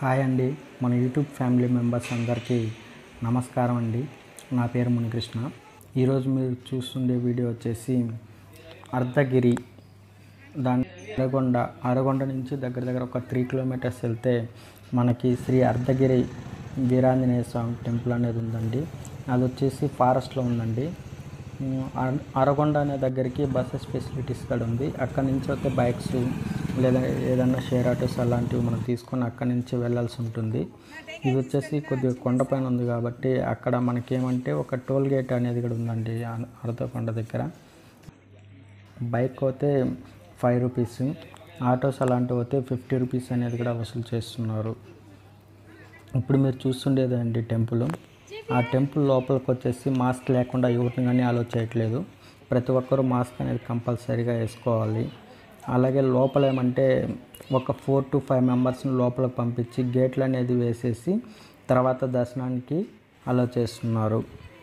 hi అండి మన YouTube family members అందరికీ నమస్కారం అండి నా పేరు మునికృష్ణ ఈరోజు మీరు చూస్తుండే వీడియో వచ్చేసి అర్ధగిరి దాని అరగొండ అరగొండ నుంచి దగ్గర దగ్గర ఒక త్రీ కిలోమీటర్స్ వెళ్తే మనకి శ్రీ అర్ధగిరి వీరాంజనేయ స్వామి టెంపుల్ అనేది ఉందండి అది వచ్చేసి ఫారెస్ట్లో ఉందండి ఉమ్, అర- అరగొండ అనే దగ్గరికి బస్సెస్ ఫెసిలిటీస్ కూడా ఉంది అక్కడ నుంచి అయితే బైక్స్ లేదా ఏదైనా షేర్ ఆటోస్ అలాంటివి మనం తీసుకొని అక్కడి నుంచి వెళ్ళాల్సి ఉంటుంది ఇది వచ్చేసి కొద్దిగా కొండపైన ఉంది కాబట్టి అక్కడ మనకేమంటే ఒక టోల్ గేట్ అనేది కూడా ఉందండి అర- అరతకొండ దగ్గర బైక్ పోతే ఫైవ్ రూపీస్ ఆటోస్ అలాంటివి పోతే ఫిఫ్టీ రూపీస్ అనేది కూడా వసూలు చేస్తున్నారు ఇప్పుడు మీరు చూస్తుండేది అండి టెంపుల్ ఆ టెంపుల్ లోపలికి వచ్చేసి మాస్క్ లేకుండా ఎవరిని కానీ అలో చేయట్లేదు ప్రతి ఒక్కరూ మాస్క్ అనేది కంపల్సరీగా వేసుకోవాలి అలాగే లోపల ఏమంటే ఒక ఫోర్ టు ఫైవ్ మెంబర్స్ని లోపలికి పంపించి గేట్లు అనేది వేసేసి తర్వాత దర్శనానికి అలో చేస్తున్నారు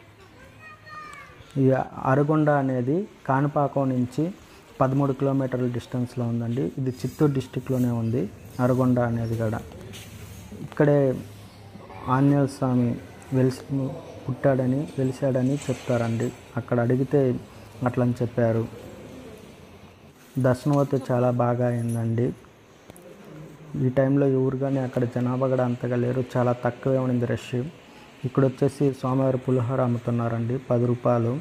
ఈ అరగొండ అనేది కాణిపాకం నుంచి పదమూడు కిలోమీటర్ల డిస్టెన్స్లో ఉందండి ఇది చిత్తూరు డిస్టిక్లోనే ఉంది అరగొండ అనేది కూడా ఇక్కడే ఆంజనేయ స్వామి వెలిసి పుట్టాడని వెలిసాడని చెప్తారండి అక్కడ అడిగితే అట్లని చెప్పారు దర్శనం అయితే చాలా బాగా అయిందండి ఈ టైంలో ఎవరు కానీ అక్కడ జనాభా కూడా అంతగా లేరు చాలా తక్కువే ఉండింది రష్ ఇక్కడ వచ్చేసి స్వామివారి పులిహోర అమ్ముతున్నారండి పది రూపాయలు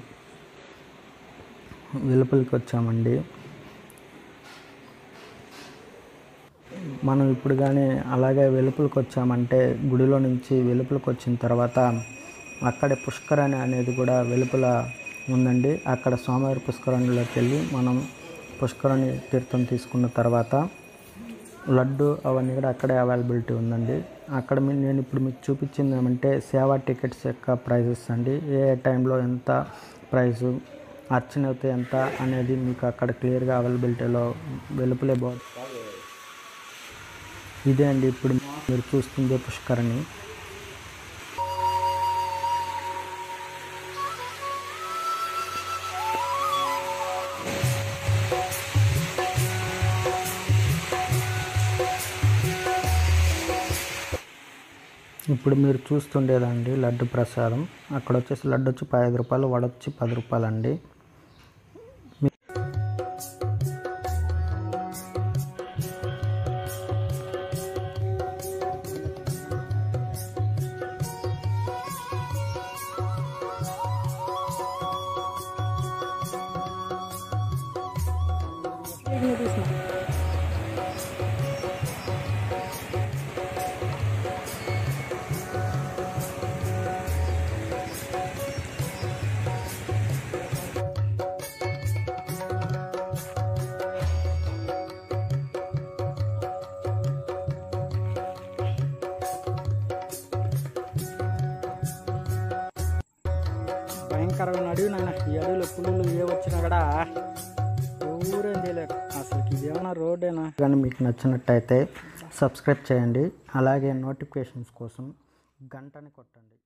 వెలుపలికి వచ్చామండి మనం ఇప్పుడు కానీ అలాగే వెలుపలికి వచ్చామంటే గుడిలో నుంచి వెలుపలికి వచ్చిన తర్వాత అక్కడే పుష్కరణి అనేది కూడా వెలుపల ఉందండి అక్కడ స్వామివారి పుష్కరణిలోకి వెళ్ళి మనం పుష్కరణి తీర్థం తీసుకున్న తర్వాత లడ్డు అవన్నీ కూడా అక్కడే అవైలబిలిటీ ఉందండి అక్కడ మీ- నేను ఇప్పుడు మీకు చూపించింది ఏమంటే సేవా టికెట్స్ యొక్క ప్రైజెస్ అండి ఏ ఏ టైంలో ఎంత ప్రైజు అర్చన అయితే ఎంత అనేది మీకు అక్కడ క్లియర్గా అవైలబిలిటీలో వెలుపలే బోర్డు ఇదే అండి ఇప్పుడు మీరు చూస్తుంది పుష్కరణి ఇప్పుడు మీరు చూస్తుండేదండి లడ్డు ప్రసాదం అక్కడ వచ్చేసి లడ్డు వచ్చి పదహైదు రూపాయలు వడ వచ్చి పది రూపాయలు అండి భయంకరమైన అడవి నాయన ఈ అడవిలో పులులు ఏ వచ్చినా కూడా ఊరేం చేయలేరు అసలు ఇదేమన్నా రోడ్డేనా కానీ మీకు నచ్చినట్టయితే సబ్స్క్రైబ్ చేయండి అలాగే నోటిఫికేషన్స్ కోసం గంటని కొట్టండి